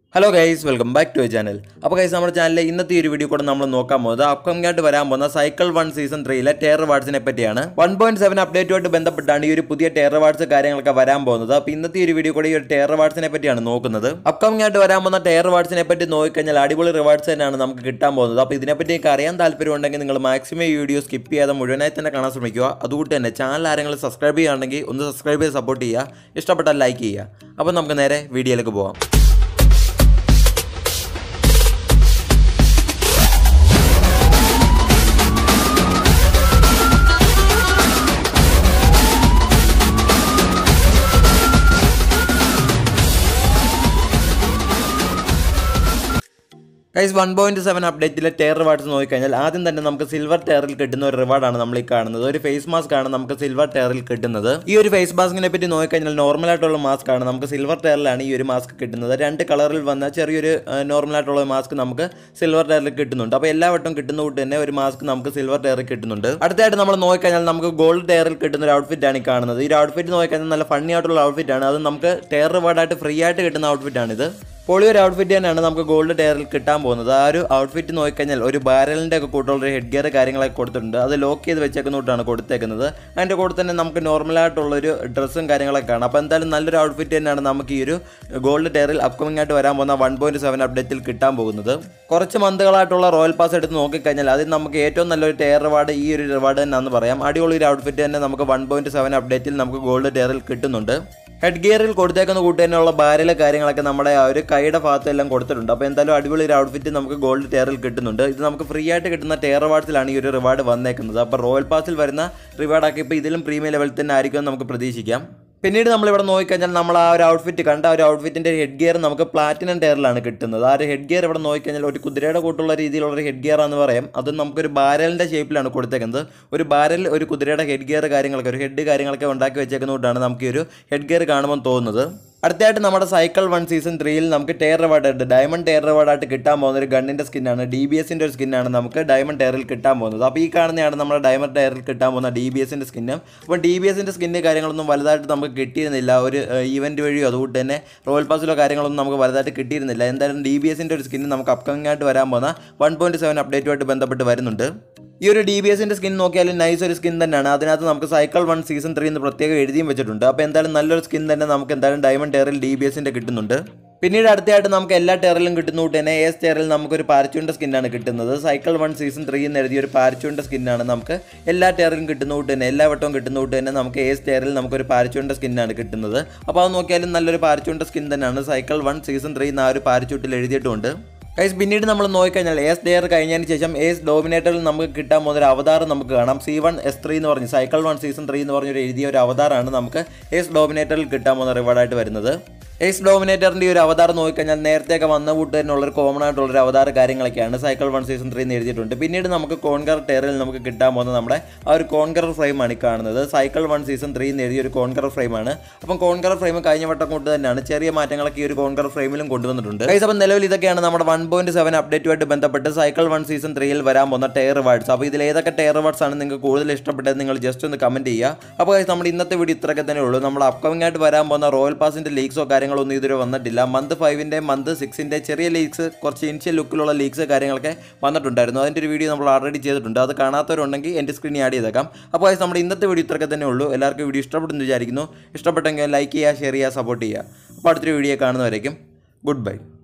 hello guys welcome back to channel അപ്പോൾ guys നമ്മുടെ ചാനലിലെ ഇന്നത്തെ ഈ ഒരു വീഡിയോ കൂടെ നമ്മൾ നോക്കാൻ പോകുന്നത് അപ്കമിംഗ് ആയിട്ട് വരാൻ പോകുന്ന സൈക്കിൾ വൺ സീസൺ ത്രീയിലെ ടേർ വാർഡ്സിനെ പറ്റിയാണ് വൺ പോയിന്റ് സെവൻ അപ്ഡേറ്റുമായിട്ട് ബന്ധപ്പെട്ടാണ് ഈ ഒരു പുതിയ ടേർ വാർഡ്സ് കാര്യങ്ങളൊക്കെ വരാൻ പോകുന്നത് അപ്പോൾ ഇന്നത്തെ ഈ ഒരു വീഡിയോ കൂടെ ഈ ഒരു ടേർ വാർഡ്സിനെ പറ്റിയാണ് നോക്കുന്നത് അപ്കമിംഗ് ആയിട്ട് വരാൻ പോകുന്ന ടേർ വാർഡ്സിനെ പറ്റി നോക്കിക്കഴിഞ്ഞാൽ അടിപൊളി റിവാർഡ്സ് തന്നെയാണ് നമുക്ക് കിട്ടാൻ പോകുന്നത് അപ്പോൾ ഇതിനെപ്പറ്റിയൊക്കെ അറിയാൻ താല്പര്യമുണ്ടെങ്കിൽ നിങ്ങൾ മാക്സിമം ഈ വീഡിയോ സ്കിപ്പ് ചെയ്യാതെ മുഴുവനായി തന്നെ കാണാൻ ശ്രമിക്കുക അതുകൊണ്ട് തന്നെ ചാനൽ ആരെങ്കിലും സബ്സ്ക്രൈബ് ചെയ്യുകയാണെങ്കിൽ ഒന്ന് സബ്സ്ക്രൈബ് ചെയ്ത് സപ്പോർട്ട് ചെയ്യുക ഇഷ്ടപ്പെട്ടാൽ ലൈക്ക് ചെയ്യുക അപ്പോൾ നമുക്ക് നേരെ വീഡിയോയിലേക്ക് പോകാം ഗൈസ് വൺ പോയിന്റ് സെവൻ അപ്ഡേറ്റിലെ ടയർ റിവാർഡ്സ് നോക്കിക്കഴിഞ്ഞാൽ ആദ്യം തന്നെ നമുക്ക് സിൽവർ ടയറിൽ കിട്ടുന്ന ഒരു റിവാർഡാണ് നമ്മൾ ഈ കാണുന്നത് ഒരു ഫേസ് മാസ്ക് ആണ് നമുക്ക് സിൽവർ ടയറിൽ കിട്ടുന്നത് ഈ ഒരു ഫേസ് മാസ്കിനെ പറ്റി നോക്കിക്കഴിഞ്ഞാൽ നോർമൽ ആയിട്ടുള്ള മാസ്ക് ആണ് നമുക്ക് സിൽവർ ടയറിലാണ് ഈ ഒരു മാസ്ക് കിട്ടുന്നത് രണ്ട് കളറിൽ വന്ന ചെറിയൊരു നോർമൽ ആയിട്ടുള്ള മാസ്ക് നമുക്ക് സിൽവർ ടയറിൽ കിട്ടുന്നുണ്ട് അപ്പോൾ എല്ലാ വട്ടം കിട്ടുന്ന കൂട്ട് തന്നെ ഒരു മാസ്ക് നമുക്ക് സിൽവർ ടയറിൽ കിട്ടുന്നുണ്ട് അടുത്തായിട്ട് നമ്മൾ നോക്കിക്കഴിഞ്ഞാൽ നമുക്ക് ഗോൾഡ് ടയറിൽ കിട്ടുന്ന ഒരു ഔട്ട്ഫിറ്റ് ആണ് ഈ കാണുന്നത് ഈ ഒരു ഔട്ട്ഫിറ്റ് നോക്കിക്കഴിഞ്ഞാൽ നല്ല ഫണ്ണി ആയിട്ടുള്ള ഔട്ട്ഫിറ്റ് ആണ് അത് നമുക്ക് ടയർ റിവാർഡായിട്ട് ഫ്രീ ആയിട്ട് കിട്ടുന്ന ഔട്ട്ഫിറ്റ് ആണിത് പൊളി ഒരു ഔട്ട്ഫിറ്റ് തന്നെയാണ് നമുക്ക് ഗോൾഡ് ടയറിൽ കിട്ടാൻ പോകുന്നത് ആ ഒരു ഔട്ട്ഫിറ്റ് നോക്കിക്കഴിഞ്ഞാൽ ഒരു ബാരലിൻ്റെ ഒക്കെ കൂട്ടുള്ള ഒരു ഹെഡ് ഗിയർ കാര്യങ്ങളൊക്കെ കൊടുത്തിട്ടുണ്ട് അത് ലോക്ക് ചെയ്ത് വെച്ചേക്കുന്നോട്ടാണ് കൊടുത്തേക്കുന്നത് അതിൻ്റെ കൂടെ തന്നെ നമുക്ക് നോർമലായിട്ടുള്ളൊരു ഡ്രസ്സും കാര്യങ്ങളൊക്കെ കാണാം അപ്പോൾ എന്തായാലും നല്ലൊരു ഔട്ട്ഫിറ്റ് തന്നെയാണ് നമുക്ക് ഈ ഒരു ഗോൾഡ് ടയറിൽ അപ്കമിംഗ് ആയിട്ട് വരാൻ പോകുന്ന വൺ പോയിൻറ്റ് സെവൻ അപ്ഡേറ്റിൽ കിട്ടാൻ പോകുന്നത് കുറച്ച് മന്തുകളായിട്ടുള്ള റോയൽ പാസ് എടുത്ത് നോക്കിക്കഴിഞ്ഞാൽ അതിൽ നമുക്ക് ഏറ്റവും നല്ലൊരു ടയർ റിവാർഡ് ഈ ഒരു റിവാർഡ് തന്നെയാണെന്ന് പറയാം അടിപൊളി ഒരു ഔട്ട്ഫിറ്റ് തന്നെ നമുക്ക് വൺ പോയിൻറ്റ് സെവൻ അപ്ഡേറ്റിൽ നമുക്ക് ഗോൾഡ് ടയറിൽ കിട്ടുന്നുണ്ട് ഹെഡ് ഗിയറിൽ കൊടുത്തേക്കുന്ന കൂട്ട് തന്നെയുള്ള ബാരലെ കാര്യങ്ങളൊക്കെ നമ്മുടെ ആ ഒരു കൈയുടെ ഭാഗത്ത് എല്ലാം കൊടുത്തിട്ടുണ്ട് അപ്പോൾ എന്തായാലും അടിപൊളി ഒരു ഔട്ട്ഫിറ്റ് നമുക്ക് ഗോൾഡ് ടയറിൽ കിട്ടുന്നുണ്ട് ഇത് നമുക്ക് ഫ്രീ ആയിട്ട് കിട്ടുന്ന ടയർ അവാർഡ്സിലാണ് ഈ ഒരു റിവാർഡ് വന്നേക്കുന്നത് അപ്പോൾ റോയൽ പാസിൽ വരുന്ന റിവാർഡൊക്കെ ഇപ്പോൾ ഇതിലും പ്രീമിയം ലെവലിൽ തന്നെ ആയിരിക്കും നമുക്ക് പ്രതീക്ഷിക്കാം പിന്നീട് നമ്മളിവിടെ നോക്കിക്കഴിഞ്ഞാൽ നമ്മൾ ആ ഒരു ഔട്ട്ഫിറ്റ് കണ്ട ആ ഒരു ഔട്ട്ഫിറ്റിൻ്റെ ഹെഡ് ഗിയർ നമുക്ക് പ്ലാറ്റിനം ടയറിലാണ് കിട്ടുന്നത് ആ ഒരു ഹെഡ് ഗിയർ ഇവിടെ നോക്കിക്കഴിഞ്ഞാൽ ഒരു കുതിരയുടെ കൂട്ടുള്ള രീതിയിലുള്ള ഒരു ഹെഡ് ഗിയർ ആണെന്ന് പറയാം അത് നമുക്കൊരു ബാരലിൻ്റെ ഷേപ്പിലാണ് കൊടുത്തേക്കുന്നത് ഒരു ബാരൽ ഒരു കുതിരയുടെ ഹെഡ് ഗിയർ കാര്യങ്ങളൊക്കെ ഒരു ഹെഡ് കാര്യങ്ങളൊക്കെ ഉണ്ടാക്കി വെച്ചേക്കുന്നതുകൊണ്ടാണ് നമുക്ക് ഈ ഒരു ഹെഡ് ഗിയർ കാണുമ്പോൾ തോന്നുന്നത് അടുത്തായിട്ട് നമ്മുടെ സൈക്കിൾ വൺ സീസൺ ത്രീയിൽ നമുക്ക് ടയർ റിവാർഡ് ഉണ്ട് ഡയമണ്ട് ടയർ റിവാർഡായിട്ട് കിട്ടാൻ പോകുന്ന ഒരു ഗണ്ണിൻ്റെ സ്കിന്നാണ് ഡി ബി എസിൻ്റെ ഒരു സ്കിന്നാണ് നമുക്ക് ഡയമണ്ട് ടയറിൽ കിട്ടാൻ പോകുന്നത് അപ്പോൾ ഈ കാണുന്നതാണ് നമ്മുടെ ഡയമണ്ട് ടയറിൽ കിട്ടാൻ പോകുന്ന ഡി ബി എസിൻ്റെ സ്കിന്ന് അപ്പോൾ ഡി ബി എസിൻ്റെ സ്കിന്ന് കാര്യങ്ങളൊന്നും വലുതായിട്ട് നമുക്ക് കിട്ടിയിരുന്നില്ല ഒരു ഈവൻറ്റ് വഴിയോ അതുകൊണ്ട് തന്നെ റോയൽ പാസിലോ കാര്യങ്ങളൊന്നും നമുക്ക് വലുതായിട്ട് കിട്ടിയിരുന്നില്ല എന്തായാലും ഡി ബി എസിൻ്റെ ഒരു സ്കിന്ന് നമുക്ക് അപ്കമിംഗ് ആയിട്ട് വരാൻ പോകുന്ന വൺ പോയിൻറ്റ് സെവൻ അപ്ഡേറ്റുമായിട്ട് ബന്ധപ്പെട്ട് വരുന്നുണ്ട് ഈ ഒരു ഡി ബി എസിൻ്റെ സ്കിൻ നോക്കിയാലും നൈസ് ഒരു സ്കിൻ തന്നെയാണ് അതിനകത്ത് നമുക്ക് സൈക്കിൾ വൺ സീസൺ ത്രീ എന്ന് പ്രത്യേകം എഴുതിയും വെച്ചിട്ടുണ്ട് അപ്പോൾ എന്തായാലും നല്ലൊരു സ്കിൻ തന്നെ നമുക്ക് എന്തായാലും ഡയമണ്ട് ടയറിൽ ഡി ബി എസിൻ്റെ കിട്ടുന്നുണ്ട് പിന്നീട് അടുത്തയായിട്ട് നമുക്ക് എല്ലാ ടയറിലും കിട്ടുന്ന കൂട്ട് തന്നെ എസ് ടയറിൽ നമുക്കൊരു പാരച്ചൂണ്ട സ്കിന്നാണ് കിട്ടുന്നത് സൈക്കിൾ വൺ സീസൺ ത്രീ എന്ന് എഴുതിയ ഒരു പാരച്ചൂണ്ട സ്കിന്നാണ് നമുക്ക് എല്ലാ ടയറിലും കിട്ടുന്ന കൂട്ട് തന്നെ എല്ലാ വട്ടവും കിട്ടുന്ന കൂട്ട് തന്നെ നമുക്ക് എസ് ടയറിൽ നമുക്കൊരു പാരച്ചൂണ്ട സ്കിന്നാണ് കിട്ടുന്നത് അപ്പോൾ അത് നോക്കിയാലും നല്ലൊരു പാരച്ചൂണ്ട സ്കിൻ തന്നെയാണ് സൈക്കിൾ വൺ സീസൺ ത്രീ എന്ന ആ ഒരു പാരച്ചൂട്ടിൽ എഴുതിയിട്ടുണ്ട് ഗൈസ് പിന്നീട് നമ്മൾ നോക്കിക്കഴിഞ്ഞാൽ എസ് ഡെയർ കഴിഞ്ഞതിന് ശേഷം എസ് ഡോമിനേറ്ററിൽ നമുക്ക് കിട്ടാൻ പോകുന്ന ഒരു അവതാരം നമുക്ക് കാണാം സി വൺ എസ് ത്രീ എന്ന് പറഞ്ഞ് സൈക്കിൾ വൺ സീസൺ ത്രീ എന്ന് പറഞ്ഞൊരു എഴുതിയ ഒരു അവതാരമാണ് നമുക്ക് എസ് ഡോമിനേറ്ററിൽ കിട്ടാൻ പോകുന്ന റിവാർഡായിട്ട് വരുന്നത് എസ് ഡോമിനേറ്ററിൻ്റെ ഒരു അവതാരം നോക്കിക്കഴിഞ്ഞാൽ നേരത്തെയൊക്കെ വന്ന കൂട്ട് തന്നെയുള്ള ഒരു കോമൺ ആയിട്ടുള്ള ഒരു അവതാര കാര്യങ്ങളൊക്കെയാണ് സൈക്കിൾ വൺ സീസൺ ത്രീ എന്ന് എഴുതിയിട്ടുണ്ട് പിന്നീട് നമുക്ക് കോൺകർ ടയറിൽ നമുക്ക് കിട്ടാൻ പോകുന്ന നമ്മുടെ ആ ഒരു കോൺകർ ഫ്രെയിമാണ് ഈ കാണുന്നത് സൈക്കിൾ വൺ സീസൺ ത്രീ എന്ന് എഴുതിയ ഒരു കോൺകർ ഫ്രെയിമാണ് അപ്പം കോൺകർ ഫ്രെയിം കഴിഞ്ഞ വട്ടം കൊണ്ട് തന്നെയാണ് ചെറിയ മാറ്റങ്ങളൊക്കെ ഈ ഒരു കോൺകർ ഫ്രെയിമിലും കൊണ്ടുവന്നിട്ടുണ്ട് ഗൈസ് അപ്പം നിലവിൽ ഇതൊക്കെയാണ് നമ്മുടെ വൺ പോയിന്റ് സെവൻ അപ്ഡേറ്റുമായിട്ട് ബന്ധപ്പെട്ട് സൈക്കിൾ വൺ സീസൺ ത്രീയിൽ വരാൻ പോകുന്ന ടയർ റിവാർഡ്സ് അപ്പോൾ ഇതിൽ ഏതൊക്കെ ടയർ റിവാർഡ്സ് ആണ് നിങ്ങൾക്ക് കൂടുതൽ ഇഷ്ടപ്പെട്ടത് നിങ്ങൾ ജസ്റ്റ് ഒന്ന് കമൻറ്റ് ചെയ്യുക അപ്പോൾ ഗൈസ് നമ്മുടെ ഇന്നത്തെ വീഡിയോ ഇത്രയൊക്കെ തന്നെ ഉള്ളൂ നമ്മൾ അപ്കമിംഗ് ആയിട്ട് വരാൻ പോകുന്ന റോയൽ പാസിൻ്റെ ലീക്സോ കാര്യങ്ങളോ ഒന്നും ഇതുവരെ വന്നിട്ടില്ല മന്ത് ഫൈവിൻ്റെ മന്ത് സിക്സിൻ്റെ ചെറിയ ലീക്സ് കുറച്ച് ഇനിഷ്യൽ ലുക്കിലുള്ള ലീക്സ് കാര്യങ്ങളൊക്കെ വന്നിട്ടുണ്ടായിരുന്നു അതിൻ്റെ ഒരു വീഡിയോ നമ്മൾ ഓൾറെഡി ചെയ്തിട്ടുണ്ട് അത് കാണാത്തവരുണ്ടെങ്കിൽ എൻ്റെ സ്ക്രീനിൽ ആഡ് ചെയ്തേക്കാം അപ്പോൾ ഗൈസ് നമ്മുടെ ഇന്നത്തെ വീഡിയോ ഇത്രയൊക്കെ തന്നെ ഉള്ളൂ എല്ലാവർക്കും വീഡിയോ ഇഷ്ടപ്പെടുന്നു വിചാരിക്കുന്നു ഇഷ്ടപ്പെട്ടെങ്കിൽ ലൈക്ക് ചെയ്യുക ഷെയർ ചെയ്യുക സപ്പോർട്ട് ചെയ്യുക അപ്പോൾ അടുത്തൊരു വീഡിയോ കാണുന്നവരേക്കും ഗുഡ് ബൈ